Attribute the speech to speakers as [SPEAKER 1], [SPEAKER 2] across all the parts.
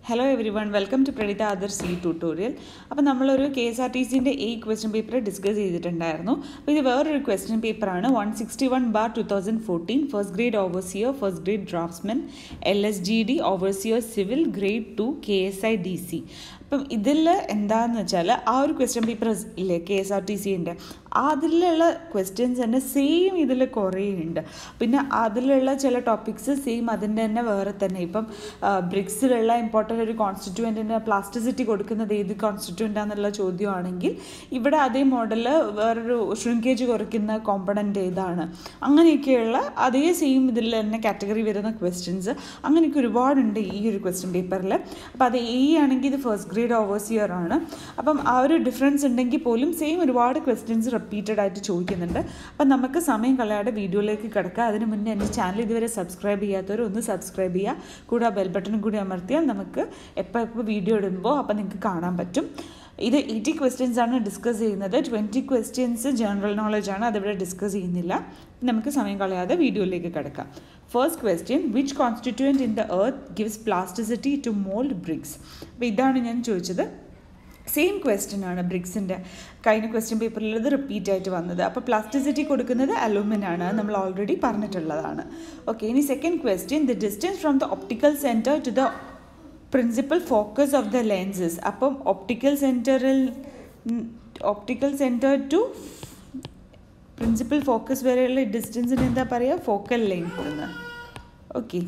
[SPEAKER 1] Hello everyone welcome to Pranitha other C tutorial അപ്പോൾ നമ്മളൊരു K S R T സിൻ്റെ ഈ ക്വസ്റ്റ്യൻ പേപ്പർ ഡിസ്കസ് ചെയ്തിട്ടുണ്ടായിരുന്നു അപ്പോൾ ഇത് വേറൊരു ക്വസ്റ്റ്യൻ പേപ്പറാണ് one sixty one bar two thousand fourteen first grade overseer first grade draftsmen L S G D overseer civil grade two K S I D C അപ്പം ഇതിൽ എന്താണെന്ന് വെച്ചാൽ ആ ഒരു ക്വസ്റ്റ്യൻ പേപ്പർ ഇല്ലേ കെ എസ് ആർ ടി സിൻ്റെ അതിലുള്ള questions തന്നെ സെയിം ഇതിൽ കുറേ ഉണ്ട് പിന്നെ അതിലുള്ള ചില ടോപ്പിക്സ് സെയിം അതിൻ്റെ തന്നെ വേറെ തന്നെ ഇപ്പം ബ്രിക്സിലുള്ള ഇമ്പോർട്ടൻ്റ് ഒരു കോൺസ്റ്റിറ്റ്യൂവൻറ്റിന് പ്ലാസ്റ്റിസിറ്റി കൊടുക്കുന്നത് ഏത് കോൺസ്റ്റിറ്റ്യൂൻ്റ് ആണെന്നുള്ള ചോദ്യമാണെങ്കിൽ ഇവിടെ അതേ മോഡൽ വേറൊരു ഷ്രിങ്കേജ് കുറയ്ക്കുന്ന കോമ്പണൻ്റ് ഏതാണ് അങ്ങനെയൊക്കെയുള്ള അതേ സെയിം ഇതിൽ തന്നെ കാറ്റഗറി വരുന്ന ക്വസ്റ്റ്യൻസ് അങ്ങനെയൊക്കെ ഒരുപാടുണ്ട് ഈ ഒരു ക്വസ്റ്റ്യൻ പേപ്പറിൽ അപ്പോൾ അത് എ ആണെങ്കിൽ ഇത് ഫസ്റ്റ് ഗ്രേഡ് ഓവേഴ്സിയർ ആണ് അപ്പം ആ ഒരു ഡിഫറൻസ് ഉണ്ടെങ്കിൽ പോലും സെയിം ഒരുപാട് ക്വസ്റ്റ്യൻസ് റിപ്പീറ്റഡ് ആയിട്ട് ചോദിക്കുന്നുണ്ട് അപ്പം നമുക്ക് സമയം കളയാതെ വീഡിയോയിലേക്ക് കിടക്കുക അതിന് മുന്നേ എൻ്റെ ചാനൽ ഇതുവരെ സബ്സ്ക്രൈബ് ചെയ്യാത്തവർ ഒന്ന് സബ്സ്ക്രൈബ് ചെയ്യുക കൂടെ ആ ബെൽ ബട്ടണും കൂടി അമർത്തിയാൽ നമുക്ക് എപ്പോൾ എപ്പോൾ വീഡിയോ ഇടുമ്പോൾ അപ്പം നിങ്ങൾക്ക് കാണാൻ പറ്റും ഇത് എയ്റ്റി ക്വസ്റ്റ്യൻസ് ആണ് ഡിസ്കസ് ചെയ്യുന്നത് ട്വൻറ്റി ക്വസ്റ്റ്യൻസ് ജനറൽ നോളജ് ആണ് അതിവിടെ ഡിസ്കസ് ചെയ്യുന്നില്ല നമുക്ക് സമയം കളയാതെ വീഡിയോയിലേക്ക് കിടക്കാം first question which constituent in the earth gives plasticity to mould bricks അപ്പോൾ ഇതാണ് ഞാൻ ചോദിച്ചത് സെയിം ക്വസ്റ്റ്യൻ ആണ് ബ്രിക്സിൻ്റെ കഴിഞ്ഞ ക്വസ്റ്റ്യൻ പേപ്പറിൽ ഇത് റിപ്പീറ്റ് ആയിട്ട് വന്നത് അപ്പോൾ പ്ലാസ്റ്റിസിറ്റി കൊടുക്കുന്നത് അലൂമിൻ ആണ് നമ്മൾ ഓൾറെഡി പറഞ്ഞിട്ടുള്ളതാണ് ഓക്കെ ഇനി second question the distance from the optical centre to the principal focus of the lenses അപ്പം ഒപ്റ്റിക്കൽ സെൻറ്ററിൽ optical centre to principal focus വരെയുള്ള ഡിസ്റ്റൻസിന് എന്താ പറയുക ഫോക്കൽ ലെങ്ത് എന്ന് ഓക്കെ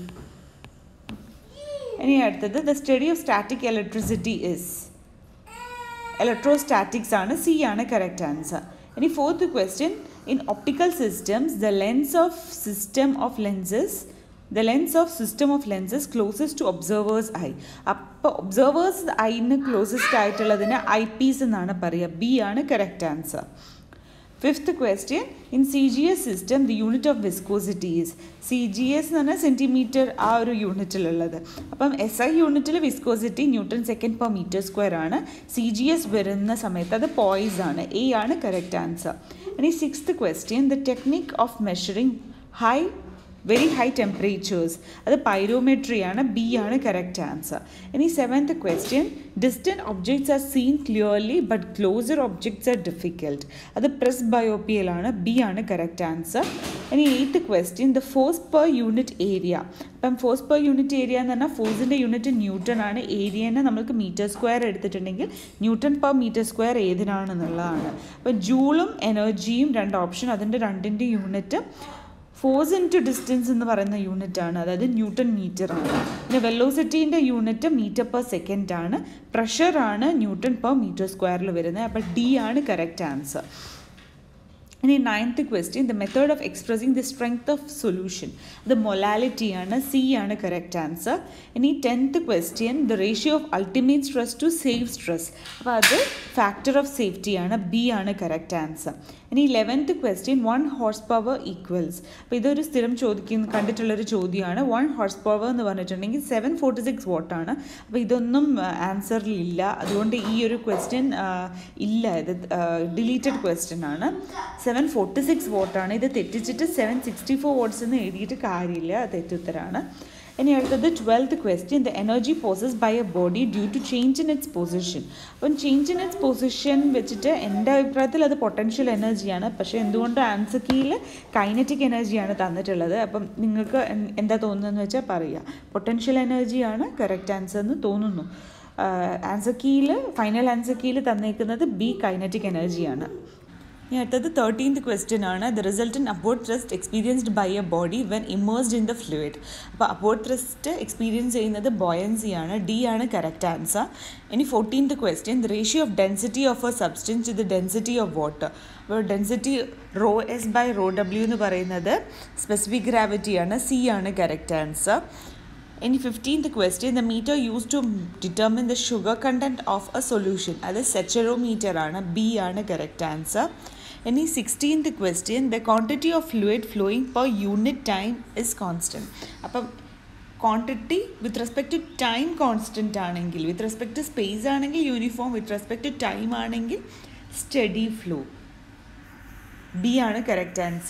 [SPEAKER 1] ഇനി അടുത്തത് the study of static electricity is electrostatics ആണ് സി ആണ് കറക്റ്റ് ആൻസർ ഇനി fourth question in optical systems the lens of system of lenses the lens of system of lenses closest to observer's eye അപ്പോൾ observer's ഐന് closest ആയിട്ടുള്ളതിന് eyepiece എന്നാണ് പറയുക B ആണ് correct answer fifth question in C G S system the unit of viscosity is C G S എന്ന് പറഞ്ഞാൽ centimetre ആ ഒരു യൂണിറ്റിലുള്ളത് അപ്പം എസ് ഐ യൂണിറ്റിൽ viscosity newton second per metre square ആണ് സി ജി എസ് വരുന്ന സമയത്ത് അത് പോയിസ് ആണ് എ ആണ് കറക്റ്റ് ആൻസർ ഇനി sixth question the technique of measuring high very high temperatures അത് പൈരോമെട്രി ആണ് ബി ആണ് കറക്റ്റ് ആൻസർ ഇനി seventh question distant objects are seen clearly but closer objects are difficult അത് പ്രസ് ബയോപ്പിയലാണ് ബി ആണ് കറക്റ്റ് ആൻസർ ഇനി eighth question the force per unit area അപ്പം ഫോഴ്സ് പെർ യൂണിറ്റ് ഏരിയ എന്ന് പറഞ്ഞാൽ ഫോഴ്സിൻ്റെ യൂണിറ്റ് ന്യൂട്ടൺ ആണ് ഏരിയനെ നമ്മൾക്ക് മീറ്റർ സ്ക്വയർ എടുത്തിട്ടുണ്ടെങ്കിൽ ന്യൂട്ടൺ പെർ മീറ്റർ സ്ക്വയർ ഏതിനാണെന്നുള്ളതാണ് അപ്പം ജൂളും എനർജിയും രണ്ട് ഓപ്ഷൻ അതിൻ്റെ രണ്ടിൻ്റെ യൂണിറ്റ് ഫോഴ്സ് ഇൻറ്റു ഡിസ്റ്റൻസ് എന്ന് പറയുന്ന യൂണിറ്റ് ആണ് അതായത് ന്യൂട്ടൺ മീറ്റർ ആണ് പിന്നെ വെലോസിറ്റീൻ്റെ യൂണിറ്റ് മീറ്റർ പെർ സെക്കൻഡ് ആണ് പ്രഷർ ആണ് ന്യൂട്ടൺ പെർ മീറ്റർ സ്ക്വയറിൽ വരുന്നത് അപ്പോൾ ഡി ആണ് കറക്റ്റ് ആൻസർ ഇനി ninth question the method of expressing the strength of solution അത് മൊലാലിറ്റി ആണ് സി ആണ് കറക്റ്റ് ആൻസർ ഇനി tenth question the ratio of ultimate stress to safe stress അപ്പോൾ അത് ഫാക്ടർ ഓഫ് സേഫ്റ്റി ആണ് ബി ആണ് കറക്റ്റ് ആൻസർ ഇനി eleventh question one horse power equals അപ്പോൾ ഇതൊരു സ്ഥിരം ചോദിക്കുന്ന കണ്ടിട്ടുള്ളൊരു ചോദ്യമാണ് വൺ ഹോഴ്സ് പവർ എന്ന് പറഞ്ഞിട്ടുണ്ടെങ്കിൽ സെവൻ ഫോർട്ടി സിക്സ് വോട്ടാണ് അപ്പോൾ ഇതൊന്നും ആൻസറിൽ ഇല്ല അതുകൊണ്ട് ഈ ഒരു ക്വസ്റ്റ്യൻ ഇല്ല ഇത് ഡിലീറ്റഡ് ക്വസ്റ്റ്യൻ ആണ് സെവൻ ഫോർട്ടി സിക്സ് വോട്ടാണ് ഇത് തെറ്റിച്ചിട്ട് സെവൻ സിക്സ്റ്റി ഫോർ വോട്ട്സ് എന്ന് എഴുതിയിട്ട് കാര്യമില്ല തെറ്റുത്തരാണ് ഇനി അടുത്തത് twelfth question the energy possessed by a body due to change in its position അപ്പം ചേഞ്ച് ഇൻ ഇറ്റ്സ് പൊസിഷൻ വെച്ചിട്ട് എൻ്റെ അഭിപ്രായത്തിൽ അത് പൊട്ടൻഷ്യൽ എനർജിയാണ് പക്ഷേ എന്തുകൊണ്ട് ആൻസർ കീയിൽ കൈനറ്റിക് എനർജിയാണ് തന്നിട്ടുള്ളത് അപ്പം നിങ്ങൾക്ക് എന്താ തോന്നുന്നതെന്ന് വെച്ചാൽ പറയുക പൊട്ടൻഷ്യൽ എനർജിയാണ് കറക്റ്റ് ആൻസർ എന്ന് തോന്നുന്നു ആൻസർ കീയിൽ ഫൈനൽ ആൻസർ കീയിൽ തന്നേക്കുന്നത് ബി കൈനറ്റിക് എനർജിയാണ് ഇനി അടുത്തത് തേർട്ടീൻത് ക്വസ്റ്റ്യൻ ആണ് the resultant upward thrust experienced by a body when immersed in the fluid അപ്പോൾ അപ്പോർഡ് ത്രസ്റ്റ് എക്സ്പീരിയൻസ് ചെയ്യുന്നത് ബോയൻസി ആണ് ഡി ആണ് കറക്റ്റ് ആൻസർ ഇനി fourteenth question the ratio of density of a substance to the density of water അപ്പോൾ density rho S by rho W എന്ന് പറയുന്നത് specific ഗ്രാവിറ്റിയാണ് C ആണ് കറക്റ്റ് ആൻസർ ഇനി fifteenth question the meter used to determine the sugar content of a solution അത് saccharometer ആണ് B ആണ് correct answer ഇനി sixteenth question the quantity of fluid flowing per unit time is constant അപ്പം quantity with respect to time constant ആണെങ്കിൽ with respect to space ആണെങ്കിൽ uniform with respect to time ആണെങ്കിൽ steady flow B ആണ് correct answer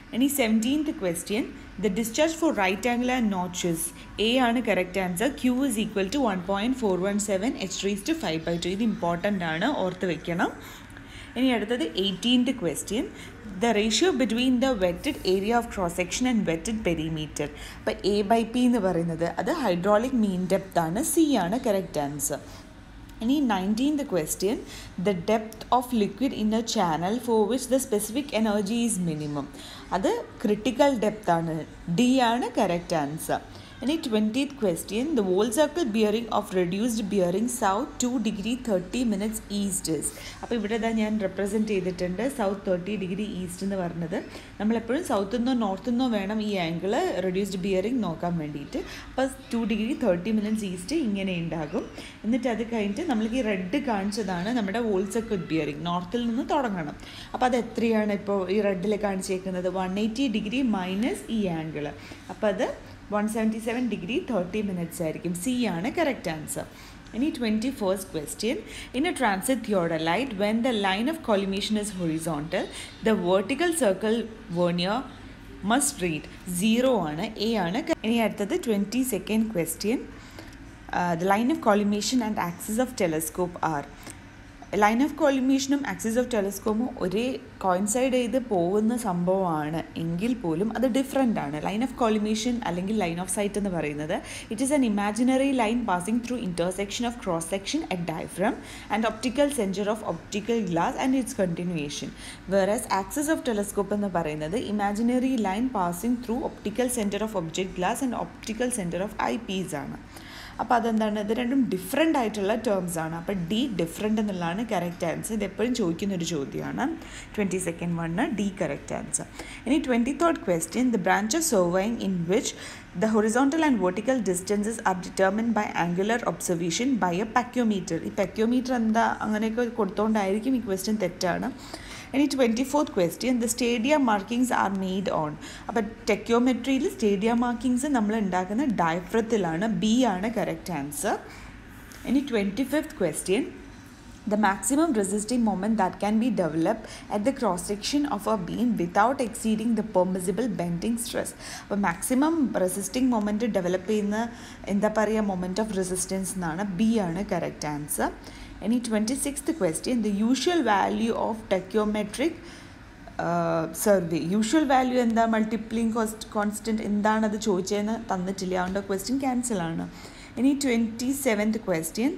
[SPEAKER 1] ഇനി seventeenth question the discharge for right angular notches A ആണ് correct answer Q is equal to one point four one seven H raise to five by two ഇത് important ആണ് ഓർത്ത് വെക്കണം ഇനി അടുത്തത് eighteenth question the ratio between the wetted area of cross section and wetted perimeter അപ്പോൾ A by P എന്ന് പറയുന്നത് അത് ഹൈഡ്രോളിക് മീൻ ഡെപ്ത് ആണ് സി ആണ് കറക്റ്റ് ആൻസർ ഇനി nineteenth question the depth of liquid in a channel for which the specific energy is minimum അത് critical depth ആണ് D ആണ് കറക്റ്റ് ആൻസർ ഇനി twentieth question the whole circle bearing of reduced bearing south two degree thirty minutes east അപ്പോൾ ഇവിടെ ഇതാ ഞാൻ represent ചെയ്തിട്ടുണ്ട് south thirty degree east എന്ന് പറഞ്ഞത് നമ്മളെപ്പോഴും സൗത്തിൽ നിന്നോ നോർത്തിൽ നിന്നോ വേണം ഈ ആംഗിൾ റെഡ്യൂസ്ഡ് ബിയറിംഗ് നോക്കാൻ വേണ്ടിയിട്ട് അപ്പോൾ two degree thirty minutes east ഇങ്ങനെ ഉണ്ടാകും എന്നിട്ട് അത് കഴിഞ്ഞിട്ട് നമ്മൾക്ക് ഈ റെഡ് കാണിച്ചതാണ് നമ്മുടെ വോൾ സർക്കിൾ ബിയറിംഗ് നോർത്തിൽ നിന്ന് തുടങ്ങണം അപ്പോൾ അത് എത്രയാണ് ഇപ്പോൾ ഈ റെഡിൽ കാണിച്ചേക്കുന്നത് വൺ എയ്റ്റി ഡിഗ്രി മൈനസ് ഈ ആംഗിൾ അപ്പോൾ അത് one seventy seven degree thirty minutes ആയിരിക്കും സി ആണ് കറക്റ്റ് ആൻസർ ഇനി twenty first question in a transit theodolite when the line of collimation is horizontal the vertical circle vernier must read zero ആണ് A ആണ് ഇനി അടുത്തത് twenty second question the line of collimation and axis of telescope are line of കോളിമേഷനും axis of ടെലസ്കോപ്പും ഒരേ coincide ചെയ്ത് പോകുന്ന സംഭവമാണ് എങ്കിൽ പോലും അത് ഡിഫറെൻ്റ് ആണ് ലൈൻ ഓഫ് കോളിമേഷൻ അല്ലെങ്കിൽ ലൈൻ ഓഫ് സൈറ്റ് എന്ന് പറയുന്നത് it is an imaginary line passing through intersection of cross section at diaphragm and optical centre of optical glass and its continuation whereas axis of telescope എന്ന് പറയുന്നത് imaginary line passing through optical centre of object glass and optical centre of eyepiece ആണ് അപ്പോൾ അതെന്താണ് ഇത് രണ്ടും different ആയിട്ടുള്ള terms ആണ് അപ്പോൾ ഡി ഡിഫറെൻ്റ് എന്നുള്ളതാണ് കറക്റ്റ് ആൻസർ ഇത് എപ്പോഴും ചോദിക്കുന്ന ഒരു ചോദ്യമാണ് twenty second one D correct answer ഇനി twenty third question the branch of surveying in which the horizontal and vertical distances are determine by angular observation by a tacheometer ഈ tacheometer എന്താ അങ്ങനെയൊക്കെ കൊടുത്തുകൊണ്ടായിരിക്കും ഈ ക്വസ്റ്റ്യൻ തെറ്റാണ് ഇനി twenty fourth question the stadia markings are made on അപ്പോൾ ടെക്യോമെട്രിയിൽ stadia markings നമ്മൾ ഉണ്ടാക്കുന്ന ഡയഫ്രത്തിലാണ് ബി ആണ് കറക്റ്റ് ആൻസർ ഇനി twenty fifth question the maximum resisting moment that can be developed at the cross section of a beam without exceeding the permissible bending stress അപ്പോൾ maximum resisting moment develop ചെയ്യുന്ന എന്താ പറയുക moment of resistance എന്നാണ് B ആണ് correct answer ഇനി twenty sixth question the usual value of tacheometric survey usual value എന്താ multiplying cost constant എന്താണത് ചോദിച്ചതെന്ന് തന്നിട്ടില്ല അതുകൊണ്ട് ക്വസ്റ്റ്യൻ ക്യാൻസൽ ആണ് ഇനി twenty seventh question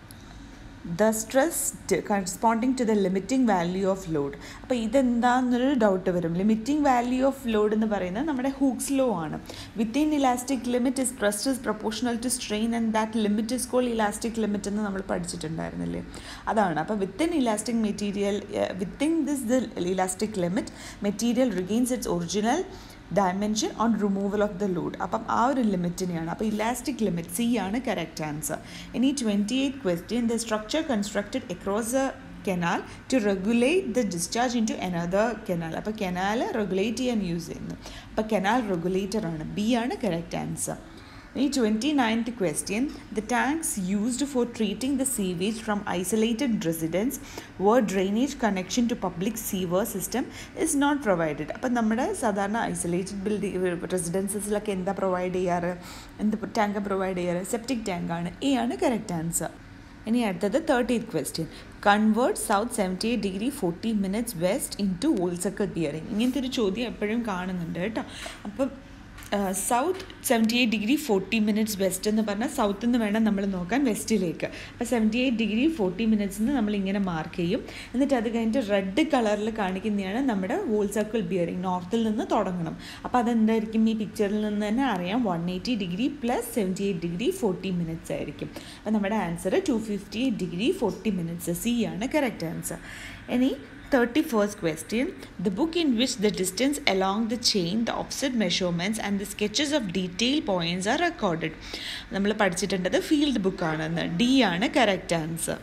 [SPEAKER 1] the stress corresponding to the limiting value of load അപ്പോൾ ഇതെന്താണെന്നൊരു ഡൗട്ട് വരും ലിമിറ്റിംഗ് വാല്യൂ ഓഫ് ലോഡ് എന്ന് പറയുന്നത് നമ്മുടെ ഹൂക്സ് ലോ ആണ് within elastic limit is stress is proportional to strain and that limit is call elastic limit എന്ന് നമ്മൾ പഠിച്ചിട്ടുണ്ടായിരുന്നില്ലേ അതാണ് അപ്പോൾ within elastic material within this the elastic limit material regains its original dimension on removal of the load അപ്പം ആ ഒരു ലിമിറ്റിനെയാണ് അപ്പോൾ ഇലാസ്റ്റിക് ലിമിറ്റ് സി ആണ് കറക്റ്റ് ആൻസർ ഇനി twenty eight question the structure constructed across a canal to regulate the discharge into another canal അപ്പോൾ canal regulate ചെയ്യാൻ use ചെയ്യുന്നു അപ്പോൾ കെനാൽ റെഗുലേറ്റർ ആണ് ബി ആണ് കറക്റ്റ് ആൻസർ ഈ twenty ninth question the tanks used for treating the sewage from isolated residence where drainage connection to public sewer system is not provided അപ്പം നമ്മുടെ സാധാരണ isolated building റെസിഡൻസസിലൊക്കെ എന്താ provide ചെയ്യാറ് എന്ത് tank provide ചെയ്യാറ് septic ടാങ്കാണ് A ആണ് കറക്റ്റ് ആൻസർ ഇനി അടുത്തത് thirtieth question convert south seventy eight degree forty minutes west into whole circle bearing ഇങ്ങനത്തെ ഒരു ചോദ്യം എപ്പോഴും കാണുന്നുണ്ട് കേട്ടോ അപ്പം south seventy eight degree forty minutes west എന്ന് പറഞ്ഞാൽ സൗത്തിൽ നിന്ന് വേണം നമ്മൾ നോക്കാൻ വെസ്റ്റിലേക്ക് അപ്പോൾ സെവൻറ്റി എയ്റ്റ് ഡിഗ്രി ഫോർട്ടി മിനിറ്റ്സിന് നമ്മൾ ഇങ്ങനെ മാർക്ക് ചെയ്യും എന്നിട്ട് അത് കഴിഞ്ഞിട്ട് റെഡ് കളറിൽ കാണിക്കുന്നതാണ് നമ്മുടെ വോൾ സർക്കിൾ ബിയറിംഗ് നോർത്തിൽ നിന്ന് തുടങ്ങണം അപ്പോൾ അതെന്തായിരിക്കും ഈ പിക്ചറിൽ നിന്ന് തന്നെ അറിയാം one eighty degree plus seventy eight degree forty minutes ആയിരിക്കും അപ്പോൾ നമ്മുടെ answer two fifty eight degree forty minutes C ആണ് കറക്റ്റ് ആൻസർ ഇനി 31st question the book in which the distance along the chain the offset measurements and the sketches of detail points are recorded നമ്മൾ പഠിച്ചിട്ടുണ്ടത് field ബുക്കാണെന്ന് D ആണ് correct answer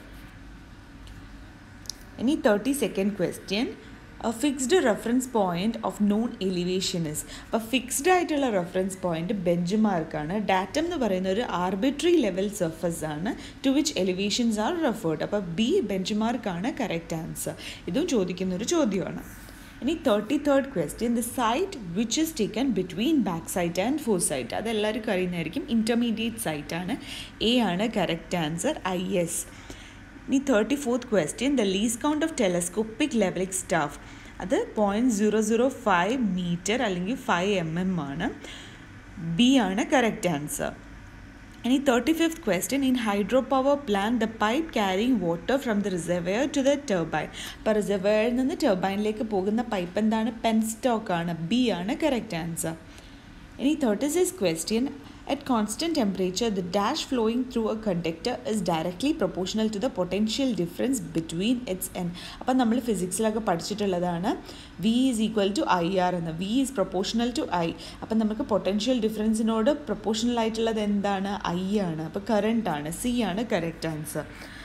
[SPEAKER 1] ഇനി thirty second question fixed reference point of known elevations അപ്പോൾ fixed ആയിട്ടുള്ള reference point bench മാർക്കാണ് datum എന്ന് പറയുന്ന ഒരു ആർബിട്രറി ലെവൽ സർഫസ് ആണ് to which elevations are referred അപ്പോൾ ബി ബെഞ്ച് മാർക്കാണ് കറക്റ്റ് ആൻസർ ഇതും ചോദിക്കുന്ന ഒരു ചോദ്യമാണ് ഇനി thirty third question the sight which is taken between back sight and fore sight അതെല്ലാവർക്കും അറിയുന്നതായിരിക്കും ഇൻ്റർമീഡിയറ്റ് സൈറ്റ് ആണ് എ ആണ് കറക്റ്റ് ആൻസർ ഐ എസ് ഇനി thirty fourth question the least count of telescopic levelling staff അത് point zero zero five metre അല്ലെങ്കിൽ five M M ആണ് B ആണ് correct answer ഇനി thirty fifth question in hydro power plant the pipe carrying water from the reservoir to the turbine അപ്പോൾ റിസർവെയറിൽ നിന്ന് ടർബൈനിലേക്ക് പോകുന്ന pipe എന്താണ് പെൻസ്റ്റോക്ക് ആണ് ബി ആണ് കറക്റ്റ് ആൻസർ ഇനി thirty six question At constant temperature, the dash flowing through a conductor is directly proportional to the potential difference between its end. അപ്പം നമ്മൾ ഫിസിക്സിലൊക്കെ പഠിച്ചിട്ടുള്ളതാണ് V is equal to I R എന്ന് V is proportional to I അപ്പം നമുക്ക് potential ഡിഫറൻസിനോട് proportional ആയിട്ടുള്ളത് എന്താണ് I ആണ് അപ്പോൾ കറണ്ട് ആണ് സി ആണ് കറക്റ്റ് ആൻസർ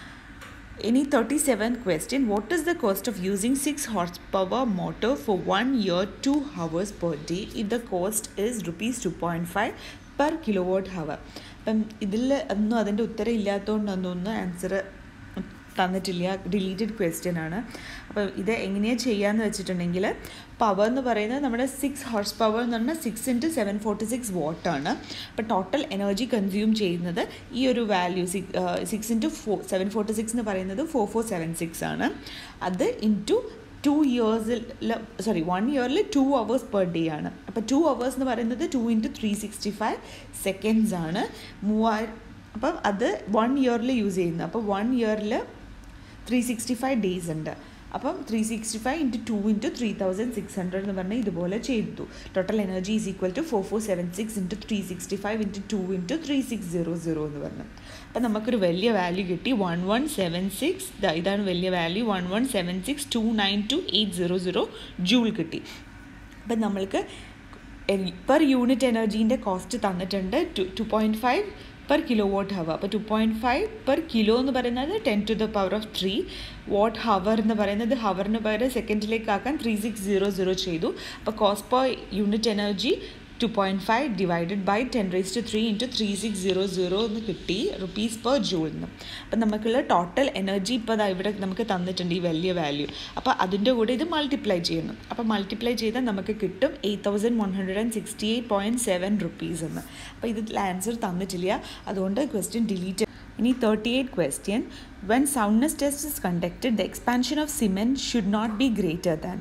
[SPEAKER 1] ഇനി thirty seven question what is the cost of using six horse power motor for one year two hours per day if the cost is rupees two point five per kilo watt hour അപ്പം ഇതിൽ ഒന്നും അതിൻ്റെ ഉത്തരം ഇല്ലാത്തതുകൊണ്ടൊന്നും answer തന്നിട്ടില്ല deleted question ആണ് അപ്പോൾ ഇത് എങ്ങനെയാണ് ചെയ്യാന്ന് വെച്ചിട്ടുണ്ടെങ്കിൽ പവർ എന്ന് പറയുന്നത് നമ്മുടെ സിക്സ് ഹോഴ്സ് പവർ എന്ന് പറഞ്ഞാൽ six into seven forty six വാട്ടാണ് അപ്പോൾ ടോട്ടൽ എനർജി കൺസ്യൂം ചെയ്യുന്നത് ഈ ഒരു value six six into four seven forty six എന്ന് പറയുന്നത് ഫോർ ഫോർ സെവൻ സിക്സ് ആണ് അത് ഇൻറ്റു ടു ഇയേഴ്സിൽ സോറി വൺ ഇയറിൽ ടു അവേഴ്സ് പെർ ഡേ ആണ് അപ്പോൾ ടു അവേഴ്സ് എന്ന് പറയുന്നത് two into three sixty five seconds ആണ് മൂവായിരം അപ്പം അത് വൺ ഇയറിൽ യൂസ് ചെയ്യുന്നത് അപ്പോൾ വൺ ഇയറിൽ ത്രീ സിക്സ്റ്റി ഫൈവ് ഡേയ്സ് ഉണ്ട് അപ്പം three sixty five into two into three thousand six hundred എന്ന് പറഞ്ഞാൽ ഇതുപോലെ ചെയ്തു total energy is equal to four four seven six into three sixty five into two into three six zero zero എന്ന് പറഞ്ഞു അപ്പം നമുക്കൊരു വലിയ വാല്യൂ കിട്ടി വൺ വൺ സെവൻ സിക്സ് ഇതാണ് വലിയ value one one seven six two nine two eight zero zero joule കിട്ടി അപ്പം നമ്മൾക്ക് പെർ യൂണിറ്റ് എനർജീൻ്റെ കോസ്റ്റ് തന്നിട്ടുണ്ട് two two point five per kilo watt hour അപ്പോൾ two point five per kilo എന്ന് പറയുന്നത് ten to the power of three watt hour എന്ന് പറയുന്നത് ഹവറിന് പകരം സെക്കൻഡിലേക്ക് ആക്കാൻ ത്രീ സിക്സ് സീറോ സീറോ ചെയ്തു അപ്പോൾ cost per unit energy two point five divided by ten raise to three into three six zero zero എന്ന് കിട്ടി റുപ്പീസ് പെർ ജൂളിന് അപ്പം നമുക്കുള്ള ടോട്ടൽ എനർജി ഇപ്പോൾ അതാ ഇവിടെ നമുക്ക് തന്നിട്ടുണ്ട് ഈ വലിയ വാല്യൂ അപ്പോൾ അതിൻ്റെ കൂടെ ഇത് മൾട്ടിപ്ലൈ ചെയ്യണം അപ്പോൾ മൾട്ടിപ്ലൈ ചെയ്താൽ നമുക്ക് കിട്ടും eight thousand one hundred and sixty eight point seven rupees എന്ന് അപ്പോൾ ഇതിൽ ആൻസർ തന്നിട്ടില്ല അതുകൊണ്ട് ക്വസ്റ്റ്യൻ ഡിലീറ്റ് ഇനി thirty eight question when soundness test is conducted the expansion of cement should not be greater than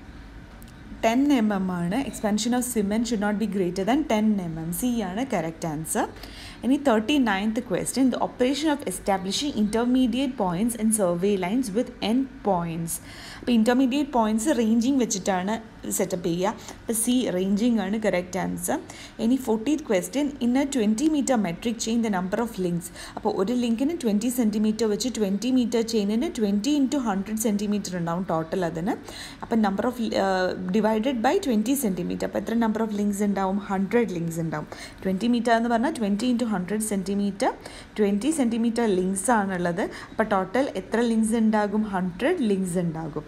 [SPEAKER 1] ten M M ആണ് expansion of cement should not be greater than ten M M C ആണ് correct answer ഇനി thirty ninth question the operation of establishing intermediate points and survey lines with end points അപ്പോൾ intermediate points ranging വെച്ചിട്ടാണ് setup ചെയ്യുക അപ്പോൾ C ranging ആണ് correct answer ഇനി fortieth question in a twenty metre metric chain the number of links അപ്പോൾ ഒരു ലിങ്കിന് twenty centimetre വെച്ച് ട്വൻറ്റി മീറ്റർ ചെയിനിന് ട്വൻറ്റി ഇൻറ്റു ഹൺഡ്രഡ് സെൻറ്റിമീറ്റർ ഉണ്ടാവും ടോട്ടൽ അതിന് അപ്പം number of divided by twenty centimetre അപ്പോൾ എത്ര നമ്പർ ഓഫ് ലിങ്ക്സ് ഉണ്ടാവും ഹൺഡ്രഡ് ലിങ്ക്സ് ഉണ്ടാവും ട്വൻറ്റി മീറ്റർ എന്ന് പറഞ്ഞാൽ twenty into hundred centimetre twenty centimetre links ആണുള്ളത് അപ്പോൾ ടോട്ടൽ എത്ര ലിങ്ക്സ് ഉണ്ടാകും ഹൺഡ്രഡ് ലിങ്ക്സ് ഉണ്ടാകും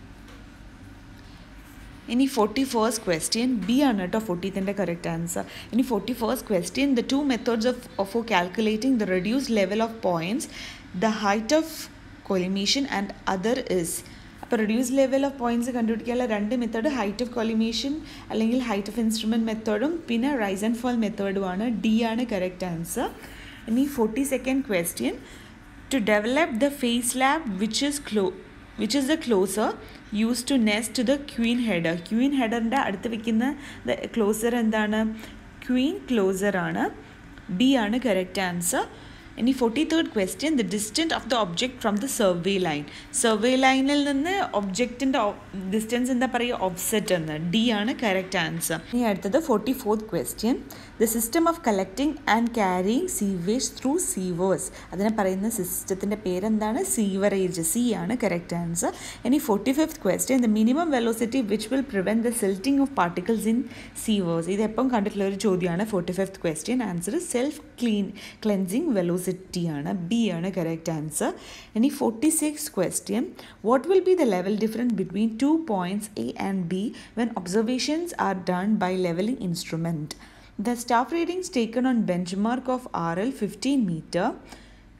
[SPEAKER 1] ഇനി ഫോർട്ടി ഫസ്റ്റ് ക്വസ്റ്റ്യൻ ബി ആണ് കേട്ടോ ഫോർട്ടീത്തിൻ്റെ കറക്റ്റ് ആൻസർ ഇനി forty first question the two methods of for calculating the reduce level of points the height of collimation and other is അപ്പോൾ reduce level of points കണ്ടുപിടിക്കാനുള്ള രണ്ട് method height of കൊലിമേഷൻ അല്ലെങ്കിൽ height of instrument മെത്തേഡും പിന്നെ rise and fall മെത്തേഡുമാണ് D ആണ് correct answer ഇനി forty second question to develop the face lap which is close which is the closer use to next the queen header queen ഹെഡറിൻ്റെ അടുത്ത് വെക്കുന്ന the closer എന്താണ് queen closer ആണ് B ആണ് correct answer ഇനി forty third question the distance of the object from the survey line survey ലൈനിൽ നിന്ന് ഒബ്ജക്റ്റിൻ്റെ distance എന്താ പറയുക ഓഫ്സെറ്റ് എന്ന് ഡി ആണ് കറക്റ്റ് ആൻസർ ഇനി അടുത്തത് forty fourth question the system of collecting and carrying sewage through sewers അതിനെ പറയുന്ന സിസ്റ്റത്തിൻ്റെ പേരെന്താണ് സീവറേജ് സി ആണ് കറക്റ്റ് ആൻസർ ഇനി forty fifth question the minimum velocity which will prevent the settling of particles in sewers ഇത് എപ്പം കണ്ടിട്ടുള്ള ഒരു ചോദ്യമാണ് forty fifth question answer self clean cleansing velocity ആണ് ബി ആണ് കറക്റ്റ് ആൻസർ ഇനി forty six question what will be the level difference between two points A and B when observations are done by levelling instrument The staff readings taken on benchmark of RL 15 meter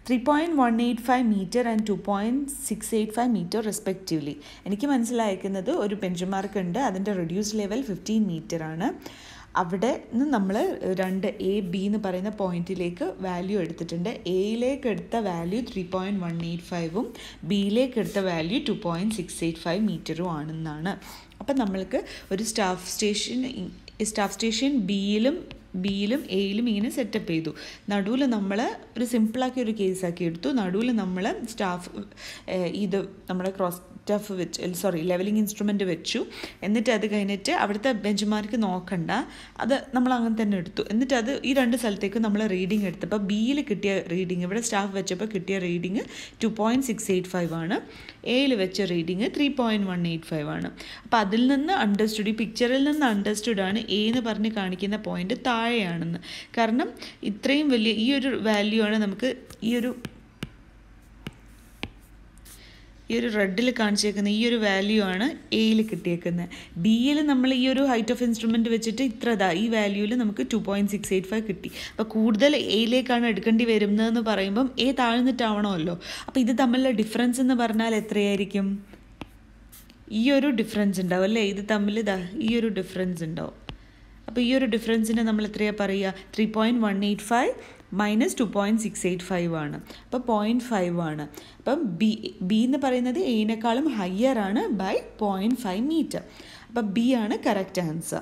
[SPEAKER 1] three point one eight five metre and two point six eight five metre respectively എനിക്ക് മനസ്സിലായിരിക്കുന്നത് ഒരു bench mark ഉണ്ട് അതിൻ്റെ reduce level fifteen metre ആണ് അവിടെ നിന്ന് നമ്മൾ രണ്ട് എ ബി എന്ന് പറയുന്ന പോയിന്റിലേക്ക് വാല്യൂ എടുത്തിട്ടുണ്ട് എയിലേക്ക് എടുത്ത value three point one eight ഫൈവും ബിയിലേക്ക് എടുത്ത value two point six eight five മീറ്ററും ആണെന്നാണ് അപ്പം നമ്മൾക്ക് ഒരു സ്റ്റാഫ് സ്റ്റേഷൻ സ്റ്റാഫ് സ്റ്റേഷൻ ബിയിലും ബിയിലും എയിലും ഇങ്ങനെ സെറ്റപ്പ് ചെയ്തു നടുവിൽ നമ്മൾ ഒരു സിമ്പിളാക്കിയ ഒരു കേസാക്കി എടുത്തു നടുവിൽ നമ്മൾ സ്റ്റാഫ് ഇത് നമ്മുടെ ക്രോസ് സ്റ്റാഫ് വെച്ച് സോറി ലെവലിംഗ് ഇൻസ്ട്രുമെൻ്റ് വെച്ചു എന്നിട്ട് അത് കഴിഞ്ഞിട്ട് അവിടുത്തെ ബെഞ്ച് മാർക്ക് നോക്കണ്ട അത് നമ്മൾ അങ്ങനെ തന്നെ എടുത്തു എന്നിട്ട് അത് ഈ രണ്ട് സ്ഥലത്തേക്ക് നമ്മൾ റീഡിങ് എടുത്തപ്പോൾ ബിയിൽ കിട്ടിയ റീഡിങ് ഇവിടെ സ്റ്റാഫ് വെച്ചപ്പോൾ കിട്ടിയ reading two point six eight five ആണ് എയിൽ വെച്ച reading three point one eight five ആണ് അപ്പോൾ അതിൽ നിന്ന് അണ്ടർസ്റ്റുഡ് ഈ പിക്ചറിൽ നിന്ന് അണ്ടർസ്റ്റുഡ് ആണ് എ എന്ന് പറഞ്ഞ് കാണിക്കുന്ന പോയിന്റ് താഴെയാണെന്ന് കാരണം ഇത്രയും വലിയ ഈ ഒരു വാല്യൂ ആണ് നമുക്ക് ഈ ഒരു ഈ ഒരു റെഡിൽ കാണിച്ചേക്കുന്ന ഈ ഒരു വാല്യൂ ആണ് എയിൽ കിട്ടിയേക്കുന്നത് ബിയിൽ നമ്മൾ ഈ ഒരു ഹൈറ്റ് ഓഫ് ഇൻസ്ട്രുമെൻറ്റ് വെച്ചിട്ട് ഇത്ര ഇതാ ഈ വാല്യൂവിൽ നമുക്ക് two point six eight five കിട്ടി അപ്പോൾ കൂടുതൽ എയിലേക്കാണ് എടുക്കേണ്ടി വരുന്നതെന്ന് പറയുമ്പം എ താഴ്ന്നിട്ടാവണമല്ലോ അപ്പോൾ ഇത് തമ്മിലുള്ള ഡിഫറൻസ് എന്ന് പറഞ്ഞാൽ എത്രയായിരിക്കും ഈ ഒരു ഡിഫറൻസ് ഉണ്ടാവും അല്ലേ ഇത് തമ്മിൽ ഇതാ ഈ ഒരു ഡിഫറൻസ് ഉണ്ടാവും അപ്പോൾ ഈ ഒരു ഡിഫറൻസിനെ നമ്മൾ എത്രയാണ് പറയുക three point one eight five minus two point six eight five ആണ് അപ്പോൾ പോയിൻറ്റ് ഫൈവ് ആണ് അപ്പം ബി ബി എന്ന് പറയുന്നത് എയിനേക്കാളും ഹയർ ആണ് ബൈ പോയിൻറ്റ് ഫൈവ് മീറ്റർ അപ്പം ബി ആണ് correct answer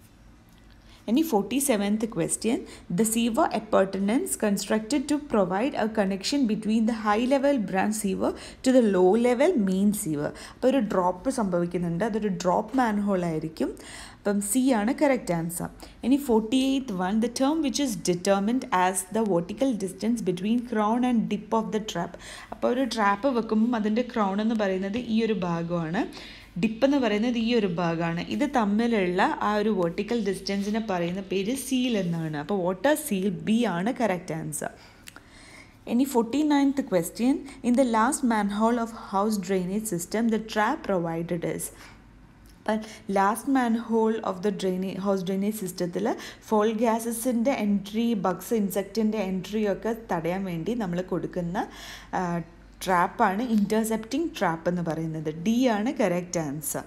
[SPEAKER 1] Any 47th question, the sewer appurtenance constructed to provide a connection between the high level branch sewer to the low level main sewer. അപ്പോൾ ഒരു drop സംഭവിക്കുന്നുണ്ട് അതൊരു drop manhole ആയിരിക്കും അപ്പം C ആണ് correct answer ഇനി forty eighth one the term which is determined as the vertical distance between crown and dip of the trap അപ്പോൾ ഒരു ട്രാപ്പ് വെക്കുമ്പം അതിൻ്റെ ക്രൗൺ എന്ന് പറയുന്നത് ഈ ഒരു ഭാഗമാണ് ഡിപ്പ് എന്ന് പറയുന്നത് ഈ ഒരു ഭാഗമാണ് ഇത് തമ്മിലുള്ള ആ ഒരു വെർട്ടിക്കൽ ഡിസ്റ്റൻസിനെ പറയുന്ന പേര് സീൽ എന്നാണ് അപ്പോൾ വാട്ടർ സീൽ ബി ആണ് കറക്റ്റ് ആൻസർ ഇനി forty ninth question in the last manhole of house drainage system the trap provided is അപ്പം last manhole of the drainage house drainage സിസ്റ്റത്തിൽ ഫോൾ ഗ്യാസസിൻ്റെ entry bugs ഇൻസെക്റ്റിൻ്റെ entry ഒക്കെ തടയാൻ വേണ്ടി നമ്മൾ കൊടുക്കുന്ന ട്രാപ്പാണ് ഇൻ്റർസെപ്റ്റിംഗ് ട്രാപ്പ് എന്ന് പറയുന്നത് ഡി ആണ് കറക്റ്റ് ആൻസർ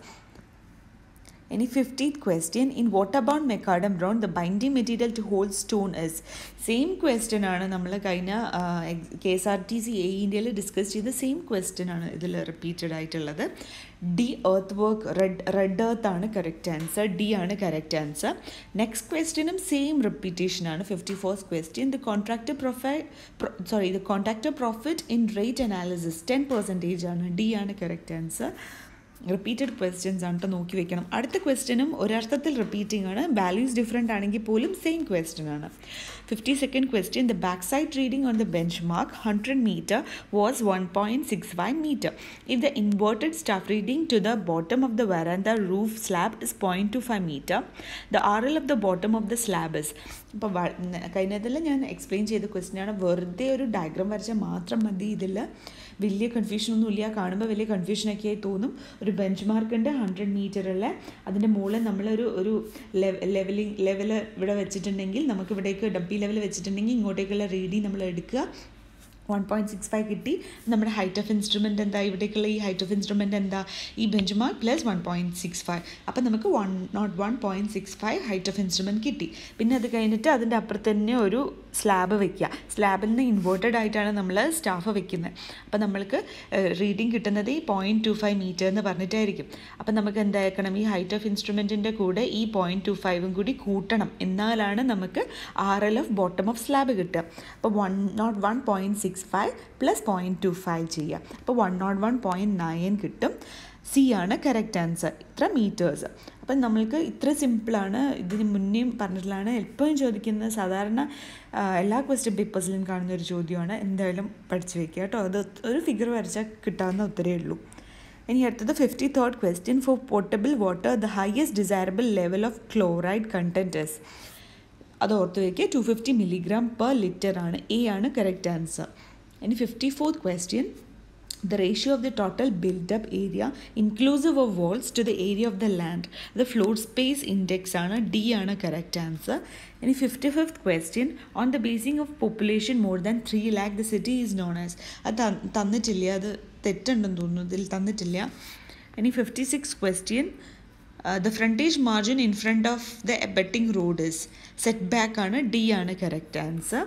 [SPEAKER 1] ഇനി fiftieth question in water bound macadam brown the binding material to hold stone is same question ആണ് നമ്മൾ കഴിഞ്ഞ K S R T C A ഇന്ത്യയിൽ ഡിസ്കസ് ചെയ്ത സെയിം ക്വസ്റ്റ്യൻ ആണ് ഇതിൽ റിപ്പീറ്റഡ് ആയിട്ടുള്ളത് D earth work red red earth ആണ് correct answer D ആണ് കറക്റ്റ് ആൻസർ നെക്സ്റ്റ് ക്വസ്റ്റ്യനും സെയിം റിപ്പീറ്റേഷൻ ആണ് fifty fourth question the contractor profit sorry the contractor profit in rate analysis ten percentage ആണ് D ആണ് correct answer repeated questions ആണ് കേട്ടോ നോക്കി വെക്കണം അടുത്ത ക്വസ്റ്റ്യനും ഒരർത്ഥത്തിൽ റിപ്പീറ്റിംഗ് ആണ് വാല്യൂസ് ഡിഫറെൻ്റ് ആണെങ്കിൽ പോലും സെയിം ക്വസ്റ്റ്യൻ ആണ് fifty second question the back side reading on the bench mark hundred metre was one point six five metre if the inverted staff reading to the bottom of the verandah roof slab is point two five metre the R L of the bottom of the slab is ഇപ്പോൾ കഴിഞ്ഞതിൽ ഞാൻ explain ചെയ്ത question ആണ് വെറുതെ ഒരു diagram വരച്ചാൽ മാത്രം മതി ഇതിൽ വലിയ കൺഫ്യൂഷനൊന്നും ഇല്ല കാണുമ്പോൾ വലിയ കൺഫ്യൂഷനൊക്കെ ആയി തോന്നും ഒരു ബെഞ്ച് മാർക്ക് ഉണ്ട് ഹൺഡ്രഡ് മീറ്ററുള്ള അതിൻ്റെ മുകളിൽ നമ്മളൊരു ഒരു ലെവലിംഗ് ലെവൽ ഇവിടെ വെച്ചിട്ടുണ്ടെങ്കിൽ നമുക്ക് ഇവിടേക്ക് ഡബ്ബി ലെവൽ വെച്ചിട്ടുണ്ടെങ്കിൽ ഇങ്ങോട്ടേക്കുള്ള റീഡിങ് നമ്മൾ എടുക്കുക വൺ പോയിൻറ്റ് സിക്സ് ഫൈവ് കിട്ടി നമ്മുടെ ഹൈറ്റ് ഓഫ് ഇൻസ്ട്രുമെൻ്റ് എന്താ ഇവിടേക്കുള്ള ഈ ഹൈറ്റ് ഓഫ് ഇൻസ്ട്രുമെൻ്റ് എന്താ ഈ bench mark plus one point six five അപ്പം നമുക്ക് one naught one point six five height of instrument കിട്ടി പിന്നെ അത് കഴിഞ്ഞിട്ട് അതിൻ്റെ അപ്പുറത്ത് തന്നെ ഒരു സ്ലാബ് വെക്കുക സ്ലാബിൽ നിന്ന് ഇൻവേർട്ടഡ് ആയിട്ടാണ് നമ്മൾ സ്റ്റാഫ് വെക്കുന്നത് അപ്പം നമ്മൾക്ക് റീഡിങ് കിട്ടുന്നത് ഈ പോയിൻറ്റ് ടു ഫൈവ് മീറ്റർ എന്ന് പറഞ്ഞിട്ടായിരിക്കും അപ്പം നമുക്ക് എന്താക്കണം ഈ ഹൈറ്റ് ഓഫ് ഇൻസ്ട്രുമെൻറ്റിൻ്റെ കൂടെ ഈ പോയിൻറ്റ് ടു ഫൈവും കൂടി കൂട്ടണം എന്നാലാണ് നമുക്ക് R L of bottom of slab കിട്ടുക അപ്പോൾ one naught one point six five plus point two five ചെയ്യുക അപ്പോൾ one naught one point nine കിട്ടും സി ആണ് കറക്റ്റ് ആൻസർ ഇത്ര മീറ്റേഴ്സ് അപ്പം നമ്മൾക്ക് ഇത്ര സിമ്പിളാണ് ഇതിന് മുന്നേയും പറഞ്ഞിട്ടുള്ളതാണ് എപ്പോഴും ചോദിക്കുന്നത് സാധാരണ എല്ലാ ക്വസ്റ്റ്യൻ പേപ്പേഴ്സിലും കാണുന്ന ഒരു ചോദ്യമാണ് എന്തായാലും പഠിച്ചു വെക്കുക കേട്ടോ അത് ഒരു ഫിഗർ വരച്ചാൽ കിട്ടാവുന്ന ഉത്തരേ ഉള്ളൂ ഇനി അടുത്തത് fifty third question for portable water the highest desirable level of chloride content is അത് ഓർത്ത് വയ്ക്കുക two fifty milligram per litre ആണ് എ ആണ് കറക്റ്റ് ആൻസർ ഇനി fifty fourth question the ratio of the total built up area inclusive of walls to the area of the land the floor space index ആണ് D ആണ് correct answer ഇനി fifty fifth question on the basing of population more than three lakh the city is known as അത് ത- തന്നിട്ടില്ല അത് തെറ്റുണ്ടെന്ന് തോന്നുന്നു ഇതിൽ തന്നിട്ടില്ല ഇനി fifty six question the frontage margin in front of the abutting road is set back ആണ് ഡി ആണ് കറക്റ്റ് ആൻസർ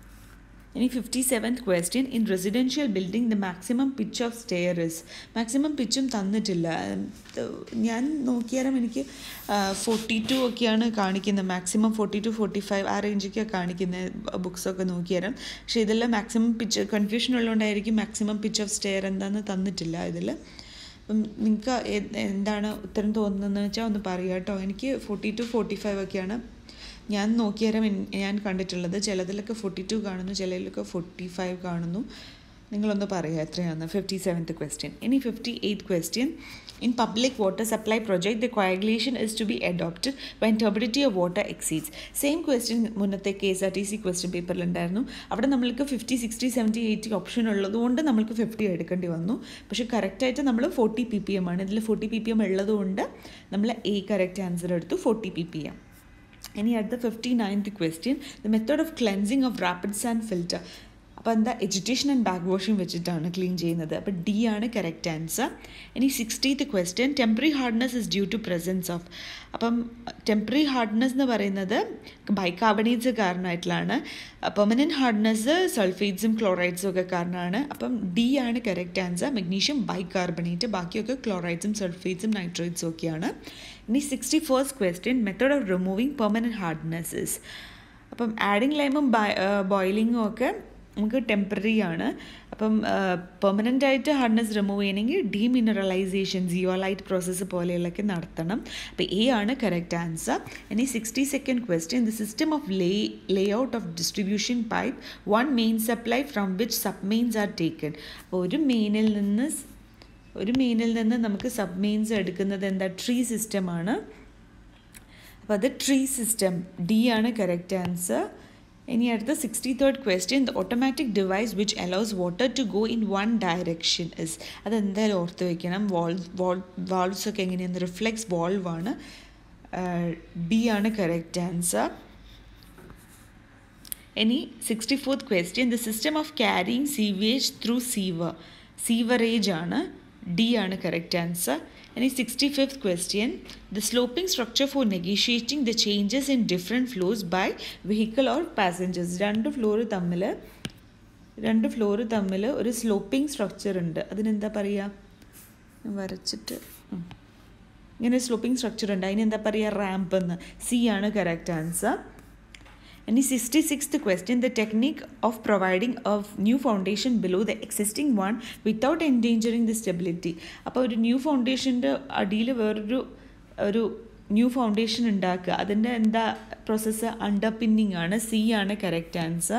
[SPEAKER 1] ഇനി fifty seventh question in residential building the maximum pitch of stair is maximum പിച്ചും തന്നിട്ടില്ല ഉം, ഞാൻ നോക്കിയാലും എനിക്ക് forty two ഒക്കെയാണ് കാണിക്കുന്നത് maximum forty two forty five ആ റേഞ്ചൊക്കെയാണ് കാണിക്കുന്നത് ബുക്സൊക്കെ നോക്കിയാലും പക്ഷേ ഇതെല്ലാം മാക്സിമം പിച്ച് കൺഫ്യൂഷൻ ഉള്ളതുകൊണ്ടായിരിക്കും മാക്സിമം പിച്ച് ഓഫ് സ്റ്റെയർ എന്താണെന്ന് തന്നിട്ടില്ല ഇതിൽ അപ്പം നിങ്ങൾക്ക് എന്താണ് ഉത്തരം തോന്നുന്നതെന്ന് വെച്ചാൽ ഒന്ന് പറയുക കേട്ടോ എനിക്ക് ഫോർട്ടി ടു ഫോർട്ടി ഫൈവ് ഒക്കെയാണ് ഞാൻ നോക്കിയാലും എൻ- ഞാൻ കണ്ടിട്ടുള്ളത് ചിലതിലൊക്കെ ഫോർട്ടി ടു കാണുന്നു ചിലതിലൊക്കെ ഫോർട്ടി ഫൈവ് കാണുന്നു നിങ്ങളൊന്ന് പറയുക എത്രയാണെന്ന് ഫിഫ്റ്റി സെവൻത്ത് ക്വസ്റ്റ്യൻ ഇനി fifty eighth question in public water supply project the coagulation is to be adopted when turbidity of water exceeds same question മുന്നത്തെ K S R T C question പേപ്പറിലുണ്ടായിരുന്നു അവിടെ നമ്മൾക്ക് fifty sixty seventy eighty option ഉള്ളതുകൊണ്ട് നമ്മൾക്ക് fifty എടുക്കേണ്ടി വന്നു പക്ഷേ കറക്റ്റായിട്ട് നമ്മൾ ഫോർട്ടി പി പി എം ആണ് ഇതിൽ ഫോർട്ടി പി പി എം ഉള്ളതുകൊണ്ട് നമ്മൾ എ കറക്റ്റ് ആൻസർ എടുത്തു ഫോർട്ടി പി പി എം ഇനി അടുത്ത fifty ninth question the method of cleansing of rapid sand filter അപ്പോൾ എന്താ എഡ്യൂക്കേഷൻ ആൻഡ് ബാക്ക് വാഷിംഗ് വെച്ചിട്ടാണ് ക്ലീൻ ചെയ്യുന്നത് അപ്പോൾ ഡി ആണ് കറക്റ്റ് ആൻസർ ഇനി sixtieth question temporary hardness is due to presence of അപ്പം ടെമ്പററി ഹാർഡ്നെസ് എന്ന് പറയുന്നത് ബൈകാർബണേറ്റ്സ് കാരണമായിട്ടുള്ളതാണ് പെർമനൻറ്റ് ഹാർഡ്നെസ് സൾഫേറ്റ്സും ക്ലോറൈഡ്സും ഒക്കെ കാരണമാണ് അപ്പം ഡി ആണ് കറക്റ്റ് ആൻസർ മെഗ്നീഷ്യം ബൈകാർബണേറ്റ് ബാക്കിയൊക്കെ ക്ലോറൈഡ്സും സൾഫേറ്റ്സും നൈട്രേറ്റ്സും ഒക്കെയാണ് ഇനി sixty first question method of removing permanent hardnesses അപ്പം ആഡിങ് ലൈമും ബോയിലിങ്ങും ഒക്കെ നമുക്ക് ടെമ്പററി ആണ് അപ്പം പെർമനൻ്റ് ആയിട്ട് ഹാർഡ്നെസ് റിമൂവ് ചെയ്യണമെങ്കിൽ ഡീമിനറലൈസേഷൻ ജിയോലൈറ്റ് പ്രോസസ്സ് പോലെയുള്ളതൊക്കെ നടത്തണം അപ്പോൾ എ ആണ് കറക്റ്റ് ആൻസർ ഇനി sixty second question the system of lay layout of distribution pipe one main supply from which sub mains are taken അപ്പോൾ ഒരു മെയിനിൽ നിന്ന് സ്- ഒരു മെയിനിൽ നിന്ന് നമുക്ക് സബ് മെയിൻസ് എടുക്കുന്നത് എന്താ ട്രീ സിസ്റ്റമാണ് അപ്പോൾ അത് ട്രീ സിസ്റ്റം ഡി ആണ് കറക്റ്റ് ആൻസർ ഇനി അടുത്ത sixty third question the automatic device which allows water to go in one direction is അതെന്തായാലും ഓർത്ത് വയ്ക്കണം വാൾ വാൾ വാൾവ്സ് ഒക്കെ എങ്ങനെയാണ് റിഫ്ലെക്സ് വാൾവ് ആണ് ബി ആണ് കറക്റ്റ് ആൻസർ ഇനി sixty fourth question the system of carrying sewage through sewer sewerage ആണ് D ആണ് കറക്റ്റ് ആൻസർ ഇനി sixty fifth question the sloping structure for negotiating the changes in different flows by vehicle or passengers രണ്ട് floor തമ്മിൽ രണ്ട് floor തമ്മിൽ ഒരു sloping structure ഉണ്ട് അതിനെന്താ പറയുക ഞാൻ വരച്ചിട്ട് ഉം. ഇങ്ങനെ സ്ലോപ്പിംഗ് സ്ട്രക്ചർ ഉണ്ട് അതിനെന്താ പറയുക റാമ്പ് എന്ന് സി ആണ് കറക്റ്റ് ആൻസർ ഇനി sixty sixth question the technique of providing of new foundation below the existing one without endangering the stability അപ്പോൾ ഒരു ന്യൂ ഫൗണ്ടേഷൻ്റെ അടിയിൽ വേറൊരു ഒരു ന്യൂ ഫൗണ്ടേഷൻ ഉണ്ടാക്കുക അതിൻ്റെ എന്താ പ്രോസസ്സ് അണ്ടർ പിന്നിങ് ആണ് സി ആണ് കറക്റ്റ് ആൻസർ